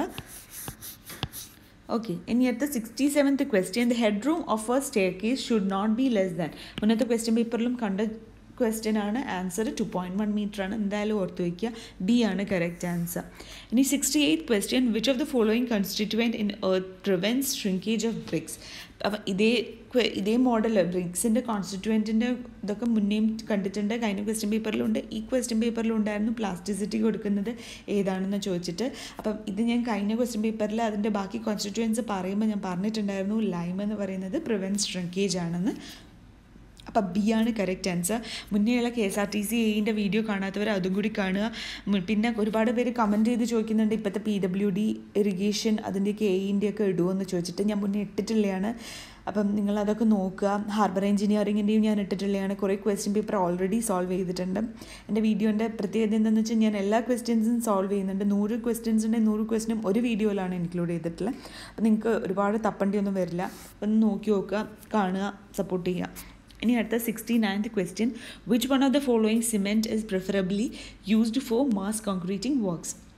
[SPEAKER 1] ഓക്കെ ഇനി അടുത്ത sixty seventh question the headroom of a staircase should not be less than മുന്നത്തെ ക്വസ്റ്റ്യൻ പേപ്പറിലും കണ്ട ക്വസ്റ്റ്യൻ ആണ് answer two point one metre ആണ് എന്തായാലും ഓർത്ത് വയ്ക്കുക ബി ആണ് കറക്റ്റ് ആൻസർ ഇനി sixty eight question which of the following constituent in earth prevents shrinkage of bricks അപ്പം ഇതേ que- ഇതേ മോഡൽ ബ്രിക്സിൻ്റെ കോൺസ്റ്റിറ്റ്യുവൻറ്റിൻ്റെ ഇതൊക്കെ മുന്നേയും കണ്ടിട്ടുണ്ട് കഴിഞ്ഞ ക്വസ്റ്റ്യൻ പേപ്പറിലുണ്ട് ഈ ക്വസ്റ്റ്യൻ പേപ്പറിലും ഉണ്ടായിരുന്നു പ്ലാസ്റ്റിസിറ്റി കൊടുക്കുന്നത് ഏതാണെന്ന് ചോദിച്ചിട്ട് അപ്പം ഇത് ഞാൻ കഴിഞ്ഞ ക്വസ്റ്റ്യൻ പേപ്പറിൽ അതിൻ്റെ ബാക്കി കോൺസ്റ്റിറ്റ്യുവൻസ് പറയുമ്പോൾ ഞാൻ പറഞ്ഞിട്ടുണ്ടായിരുന്നു ലൈം എന്ന് പറയുന്നത് പ്രിവെൻറ്റ് ഷ്രിങ്കേജ് ആണെന്ന് അപ്പം ബി ആണ് കറക്റ്റ് ആൻസർ മുന്നേയുള്ള K S R T C എയിൻ്റെ വീഡിയോ കാണാത്തവർ അതും കൂടി കാണുക ഉം, പിന്നെ ഒരുപാട് പേര് കമൻറ്റ് ചെയ്ത് ചോദിക്കുന്നുണ്ട് ഇപ്പോഴത്തെ പി ഡബ്ല്യു ഡി ഇറിഗേഷൻ അതിൻ്റെയൊക്കെ എയിൻ്റെ ഒക്കെ ഇടുമോ എന്ന് ചോദിച്ചിട്ട് ഞാൻ മുന്നേ ഇട്ടിട്ടുള്ളതാണ് അപ്പം നിങ്ങൾ അതൊക്കെ നോക്കുക ഹാർബർ എഞ്ചിനീയറിങ്ങിൻ്റെയും ഞാൻ ഇട്ടിട്ടുള്ളതാണ് കുറേ ക്വസ്റ്റ്യൻ പേപ്പർ ഓൾറെഡി സോൾവ് ചെയ്തിട്ടുണ്ട് എൻ്റെ വീഡിയോൻ്റെ പ്രത്യേകത എന്താണെന്ന് വെച്ചാൽ ഞാൻ എല്ലാ ക്വസ്റ്റ്യൻസും സോൾവ് ചെയ്യുന്നുണ്ട് നൂറ് ക്വസ്റ്റ്യൻസ് ഉണ്ടെങ്കിൽ നൂറ് ക്വസ്റ്റ്യനും ഒരു വീഡിയോയിലാണ് ഇൻക്ലൂഡ് ചെയ്തിട്ടുള്ളത് അപ്പം നിങ്ങൾക്ക് ഒരുപാട് തപ്പണ്ടിയൊന്നും വരില്ല അപ്പം ഒന്ന് നോക്കി നോക്കുക കാണുക സപ്പോർട്ട് ചെയ്യുക ഇനി അടുത്ത sixty ninth question which one of the following cement is preferably used for mass concreting works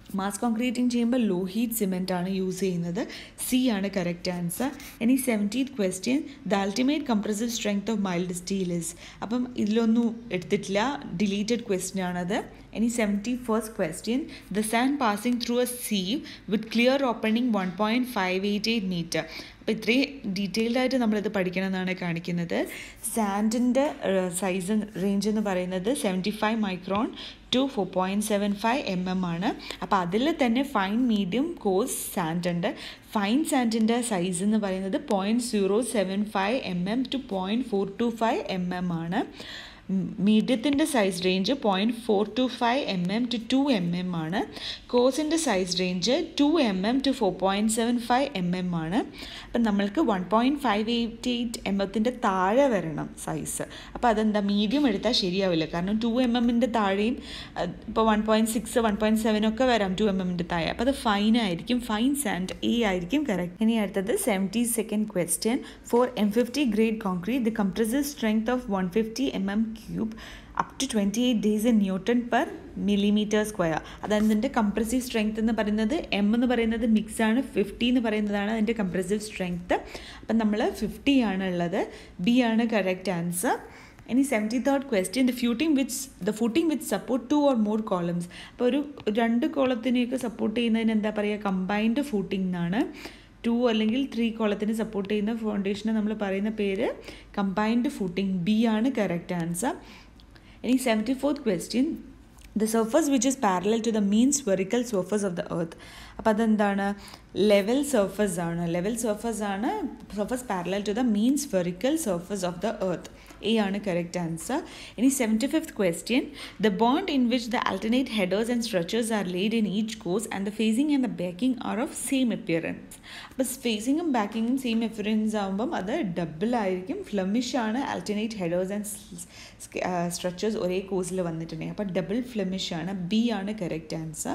[SPEAKER 1] mass concreting ചെയ്യുമ്പോൾ ലോ ഹീറ്റ് സിമെൻ്റ് ആണ് യൂസ് ചെയ്യുന്നത് സി ആണ് കറക്റ്റ് ആൻസർ ഇനി seventieth question the ultimate compressive strength of mild steel is അപ്പം ഇതിലൊന്നും എടുത്തിട്ടില്ല deleted question ആണത് ഇനി seventy first question the sand passing through a sieve with clear opening one point five eight eight metre അപ്പോൾ ഇത്രയും detailed ആയിട്ട് നമ്മളിത് പഠിക്കണം എന്നാണ് കാണിക്കുന്നത് സാൻഡിൻ്റെ സൈസ് റേഞ്ച് എന്ന് പറയുന്നത് seventy five micron to four point seven five M M ആണ് അപ്പോൾ അതിൽ തന്നെ ഫൈൻ മീഡിയം കോഴ്സ് സാൻഡ് ഉണ്ട് ഫൈൻ സാൻഡിൻ്റെ സൈസ് എന്ന് പറയുന്നത് point zero seven five M M to point four two five M M ആണ് മീഡിയത്തിൻ്റെ size range point four two five M M to two M M ആണ് കോസിൻ്റെ size range two M M to four point seven five M M ആണ് അപ്പം നമ്മൾക്ക് one point five eight eight M എത്തിൻ്റെ താഴെ വരണം സൈസ് അപ്പോൾ അതെന്താ മീഡിയം എടുത്താൽ ശരിയാവില്ല കാരണം ടു എം എമ്മിൻ്റെ താഴെയും ഇപ്പോൾ one point six one point seven ഒക്കെ വരാം ടു എം എമ്മിൻ്റെ താഴെ അപ്പോൾ അത് ഫൈൻ ആയിരിക്കും ഫൈൻ സാൻഡ് എ ആയിരിക്കും കറക്റ്റ് ഇനി അടുത്തത് seventy second question for M fifty grade concrete the compressive strength of one fifty M M cube up to twenty eight days in newton per millimetre square അതായത് അതിൻ്റെ compressive strength എന്ന് പറയുന്നത് M എന്ന് പറയുന്നത് mix ആണ് fifty എന്ന് പറയുന്നതാണ് അതിൻ്റെ കംപ്രസീവ് സ്ട്രെങ്ത് അപ്പം നമ്മൾ ഫിഫ്റ്റി ആണ് ഉള്ളത് ബി ആണ് കറക്റ്റ് ആൻസർ ഇനി seventy third question the footing with the footing with support two or more columns അപ്പോൾ ഒരു രണ്ട് കോളത്തിനെയൊക്കെ സപ്പോർട്ട് ചെയ്യുന്നതിന് എന്താ പറയുക കമ്പൈൻഡ് ഫൂട്ടിംഗ് എന്നാണ് ടു അല്ലെങ്കിൽ ത്രീ കോളത്തിന് സപ്പോർട്ട് ചെയ്യുന്ന ഫൗണ്ടേഷനെ നമ്മൾ പറയുന്ന പേര് കമ്പൈൻഡ് ഫൂട്ടിംഗ് ബി ആണ് കറക്റ്റ് ആൻസർ ഇനി seventy fourth question the surface which is parallel to the mean spherical surface of the earth അപ്പോൾ അതെന്താണ് ലെവൽ സർഫസ് ആണ് ലെവൽ സർഫസ് ആണ് surface parallel to the mean spherical surface of the earth A ആണ് correct answer ഇനി seventy fifth question the bond in which the alternate headers and stretchers are laid in each course and the facing and the backing are of same appearance അപ്പോൾ ഫേസിങ്ങും ബാക്കിങ്ങും same appearance ആകുമ്പം അത് double ആയിരിക്കും Flemish ആണ് alternate headers and structures ഒരേ കോഴ്സിൽ വന്നിട്ടുണ്ടെങ്കിൽ അപ്പോൾ ഡബിൾ ഫ്ലമിഷ് ആണ് ബി ആണ് കറക്റ്റ് ആൻസർ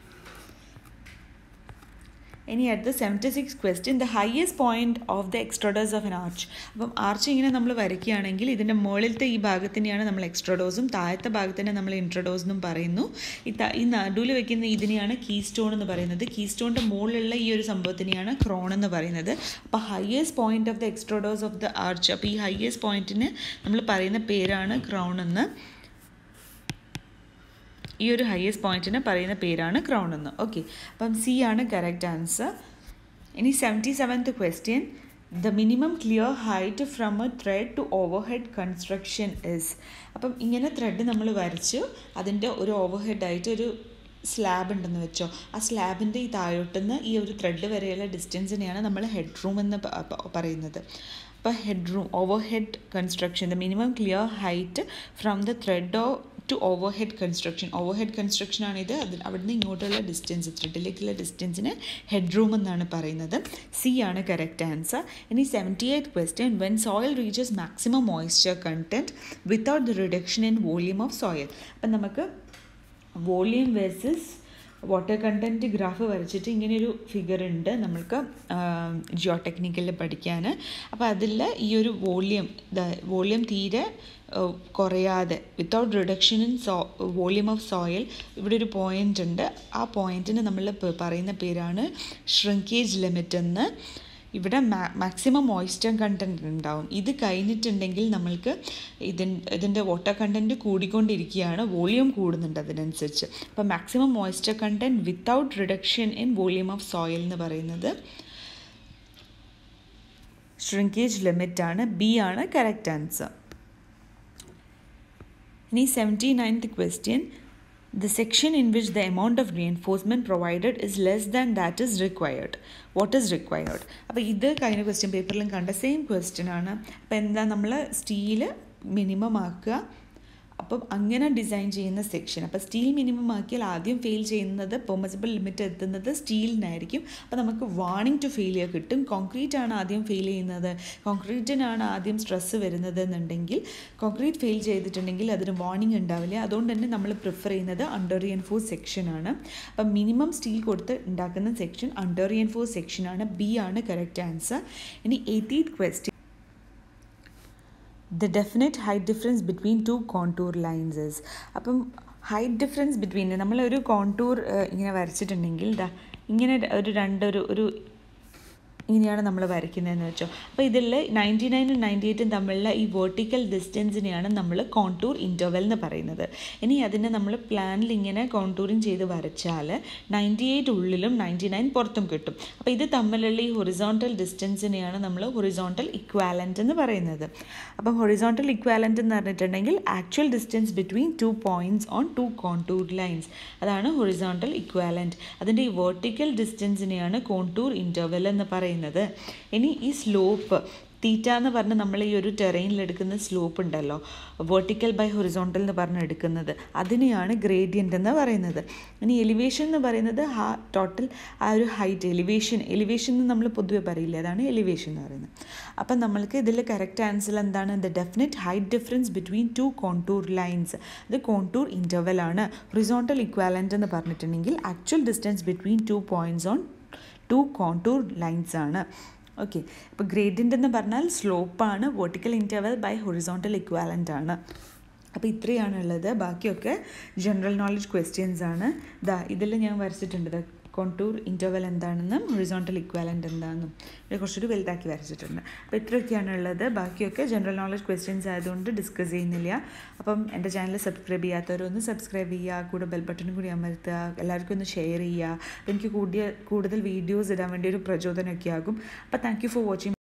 [SPEAKER 1] ഇനി അടുത്ത seventy six question the highest point of the extrados of an arch അപ്പം ആർച്ച് ഇങ്ങനെ നമ്മൾ വരയ്ക്കുകയാണെങ്കിൽ ഇതിൻ്റെ മുകളിലത്തെ ഈ ഭാഗത്തിനെയാണ് നമ്മൾ എക്സ്ട്രോഡോസും താഴത്തെ ഭാഗത്തിനെ നമ്മൾ ഇൻട്രഡോസ് എന്നും പറയുന്നു ഈ ഈ നടുവിൽ വെക്കുന്ന ഇതിനെയാണ് കീ സ്റ്റോൺ എന്ന് പറയുന്നത് കീ സ്റ്റോണിൻ്റെ മുകളിലുള്ള ഈ ഒരു സംഭവത്തിനെയാണ് ക്രോൺ എന്ന് പറയുന്നത് അപ്പോൾ highest point of the extrados of the arch അപ്പോൾ ഈ ഹയസ്റ്റ് പോയിന്റിന് നമ്മൾ പറയുന്ന പേരാണ് ക്രൗൺ എന്ന് ഈ ഒരു ഹയസ്റ്റ് പോയിന്റിന് പറയുന്ന പേരാണ് ക്രൗൺ എന്ന് ഓക്കെ അപ്പം സി ആണ് കറക്റ്റ് ആൻസർ ഇനി seventy seventh question the minimum clear height from a thread to over head construction is അപ്പം ഇങ്ങനെ ത്രെഡ് നമ്മൾ വരച്ചു അതിൻ്റെ ഒരു ഓവർ ഹെഡായിട്ട് ഒരു സ്ലാബ് ഉണ്ടെന്ന് വെച്ചോ ആ സ്ലാബിൻ്റെ ഈ താഴോട്ടുനിന്ന് ഈ ഒരു ത്രെഡ് വരെയുള്ള ഡിസ്റ്റൻസിനെയാണ് നമ്മൾ ഹെഡ് റൂം എന്ന് പറയുന്നത് അപ്പോൾ head room over head construction the minimum clear height from the thread to over head construction over head construction ആണിത് അതിൽ അവിടുന്ന് ഇങ്ങോട്ടുള്ള ഡിസ്റ്റൻസ് ത്രെഡിലേക്കുള്ള ഡിസ്റ്റൻസിന് ഹെഡ് റൂം എന്നാണ് പറയുന്നത് സി ആണ് കറക്റ്റ് ആൻസർ ഇനി seventy eight question when soil reaches maximum moisture content without the reduction in volume of soil അപ്പം നമുക്ക് volume versus water content graph വരച്ചിട്ട് ഇങ്ങനെയൊരു ഫിഗർ ഉണ്ട് നമ്മൾക്ക് ജിയോ ടെക്നിക്കലിൽ പഠിക്കാൻ അപ്പോൾ അതിൽ ഈ ഒരു വോളിയം വോളിയം തീരെ കുറയാതെ without reduction in so volume of soil ഇവിടെ ഒരു പോയിൻ്റ് ഉണ്ട് ആ പോയിൻറ്റിന് നമ്മൾ പറയുന്ന പേരാണ് ഷ്രിങ്കേജ് ലിമിറ്റ് എന്ന് ഇവിടെ മാക്സിമം മോയ്സ്ചർ കണ്ടൻറ്റ് ഉണ്ടാവും ഇത് കഴിഞ്ഞിട്ടുണ്ടെങ്കിൽ നമ്മൾക്ക് ഇതിൻ ഇതിൻ്റെ വാട്ടർ കണ്ടൻറ്റ് കൂടിക്കൊണ്ടിരിക്കുകയാണ് വോളിയം കൂടുന്നുണ്ട് അതിനനുസരിച്ച് അപ്പോൾ maximum moisture content without reduction in volume of soil എന്ന് പറയുന്നത് ഷ്രിങ്കേജ് ലിമിറ്റ് ആണ് ബി ആണ് കറക്റ്റ് ആൻസർ ഇനി seventy ninth question the section in which the amount of reinforcement provided is less than that is required what is required അപ്പോൾ ഇത് കഴിഞ്ഞ question പേപ്പറിലും കണ്ട സെയിം ക്വസ്റ്റ്യൻ ആണ് അപ്പോൾ എന്താ നമ്മൾ സ്റ്റീല് മിനിമം ആക്കുക അപ്പം അങ്ങനെ ഡിസൈൻ ചെയ്യുന്ന സെക്ഷൻ അപ്പോൾ സ്റ്റീൽ മിനിമം ആക്കിയാൽ ആദ്യം ഫെയിൽ ചെയ്യുന്നത് പെർമിസിബിൾ ലിമിറ്റ് എത്തുന്നത് സ്റ്റീലിനായിരിക്കും അപ്പോൾ നമുക്ക് വാണിംഗ് ടു ഫെയിലിയർ കിട്ടും കോൺക്രീറ്റ് ആണ് ആദ്യം ഫെയിൽ ചെയ്യുന്നത് കോൺക്രീറ്റിനാണ് ആദ്യം സ്ട്രെസ്സ് വരുന്നത് എന്നുണ്ടെങ്കിൽ കോൺക്രീറ്റ് ഫെയിൽ ചെയ്തിട്ടുണ്ടെങ്കിൽ അതിന് വാണിംഗ് ഉണ്ടാവില്ല അതുകൊണ്ട് തന്നെ നമ്മൾ പ്രിഫർ ചെയ്യുന്നത് അണ്ടർ റിയൻഫോഴ്സ് സെക്ഷനാണ് അപ്പം മിനിമം സ്റ്റീൽ കൊടുത്ത് ഉണ്ടാക്കുന്ന സെക്ഷൻ അണ്ടർ റിയൻഫോഴ്സ് സെക്ഷനാണ് ബി ആണ് കറക്റ്റ് ആൻസർ ഇനി eightieth question the definite height difference between two contour lines is അപ്പം ഹൈറ്റ് ഡിഫറൻസ് ബിറ്റ്വീൻ നമ്മളൊരു കോണ്ടൂർ ഇങ്ങനെ വരച്ചിട്ടുണ്ടെങ്കിൽ ദാ ഇങ്ങനെ ഒരു രണ്ടൊരു ഒരു ഇങ്ങനെയാണ് നമ്മൾ വരയ്ക്കുന്നതെന്ന് വെച്ചോ അപ്പോൾ ഇതിൽ നയൻറ്റി നയനും നയൻറ്റി എയ്റ്റും തമ്മിലുള്ള ഈ വേർട്ടിക്കൽ ഡിസ്റ്റൻസിനെയാണ് നമ്മൾ കോണ്ടൂർ ഇൻ്റർവെൽ എന്ന് പറയുന്നത് ഇനി അതിനെ നമ്മൾ പ്ലാനിൽ ഇങ്ങനെ കോണ്ടൂറിങ് ചെയ്ത് വരച്ചാൽ നയൻറ്റി എയ്റ്റ് ഉള്ളിലും നയൻറ്റി നയൻ പുറത്തും കിട്ടും അപ്പോൾ ഇത് തമ്മിലുള്ള ഈ ഹൊറിസോണ്ടൽ ഡിസ്റ്റൻസിനെയാണ് നമ്മൾ ഹൊറിസോണ്ടൽ ഇക്വാലൻ്റ് എന്ന് പറയുന്നത് അപ്പം ഹൊറിസോണ്ടൽ ഇക്വാലൻ്റ് എന്ന് പറഞ്ഞിട്ടുണ്ടെങ്കിൽ actual distance between two points on two contour lines അതാണ് ഹൊറിസോണ്ടൽ ഇക്വാലൻ്റ് അതിൻ്റെ ഈ വേർട്ടിക്കൽ ഡിസ്റ്റൻസിനെയാണ് കോണ്ടൂർ ഇൻ്റർവെൽ എന്ന് പറയുന്നത് ഇനി ഈ സ്ലോപ്പ് തീറ്റ എന്ന് പറഞ്ഞ് നമ്മൾ ഈ ഒരു ടെറൈനിൽ എടുക്കുന്ന സ്ലോപ്പ് ഉണ്ടല്ലോ വെർട്ടിക്കൽ ബൈ ഹൊറിസോണ്ടൽ എന്ന് പറഞ്ഞ് എടുക്കുന്നത് അതിനെയാണ് ഗ്രേഡിയൻ്റ് എന്ന് പറയുന്നത് ഇനി എലിവേഷൻ എന്ന് പറയുന്നത് ഹാ ടോട്ടൽ ആ ഒരു ഹൈറ്റ് എലിവേഷൻ എലിവേഷൻ എന്ന് നമ്മൾ പൊതുവെ പറയില്ല അതാണ് എലിവേഷൻ എന്ന് പറയുന്നത് അപ്പം നമ്മൾക്ക് ഇതിൽ കറക്റ്റ് ആൻസർ എന്താണ് the definite height difference between two contour lines അത് കോണ്ടൂർ ഇൻ്റർവെൽ ആണ് ഹൊറിസോണ്ടൽ ഇക്വാലൻ്റ് എന്ന് പറഞ്ഞിട്ടുണ്ടെങ്കിൽ actual distance between two points on two contour lines ആണ് ഓക്കെ അപ്പോൾ ഗ്രേഡിയൻ്റ് എന്ന് പറഞ്ഞാൽ സ്ലോപ്പാണ് vertical interval by horizontal equivalent ആണ് അപ്പോൾ ഇത്രയാണ് ഉള്ളത് ബാക്കിയൊക്കെ ജനറൽ നോളജ് ക്വസ്റ്റ്യൻസ് ആണ് ദാ ഇതിൽ ഞാൻ വരച്ചിട്ടുണ്ട് ദാ കോണ്ടൂർ ഇൻ്റർവെൽ എന്താണെന്നും ഹൊറിസോണ്ടൽ ഇക്വാലൻ്റ് എന്താണെന്നും ഇത് കുറച്ചൊരു വലുതാക്കി വരച്ചിട്ടുണ്ട് അപ്പോൾ ഇത്രയൊക്കെയാണ് ഉള്ളത് ബാക്കിയൊക്കെ ജനറൽ നോളജ് ക്വസ്റ്റ്യൻസ് ആയതുകൊണ്ട് ഡിസ്കസ് ചെയ്യുന്നില്ല അപ്പം എൻ്റെ ചാനൽ സബ്സ്ക്രൈബ് ചെയ്യാത്തവരൊന്ന് സബ്സ്ക്രൈബ് ചെയ്യുക കൂടെ ബെൽ ബട്ടണും കൂടി അമർത്തുക എല്ലാവർക്കും ഒന്ന് ഷെയർ ചെയ്യുക അപ്പോൾ എനിക്ക് കൂടിയ കൂടുതൽ വീഡിയോസ് ഇടാൻ വേണ്ടി ഒരു പ്രചോദനമൊക്കെ ആകും അപ്പോൾ താങ്ക് യു ഫോർ വാച്ചിങ്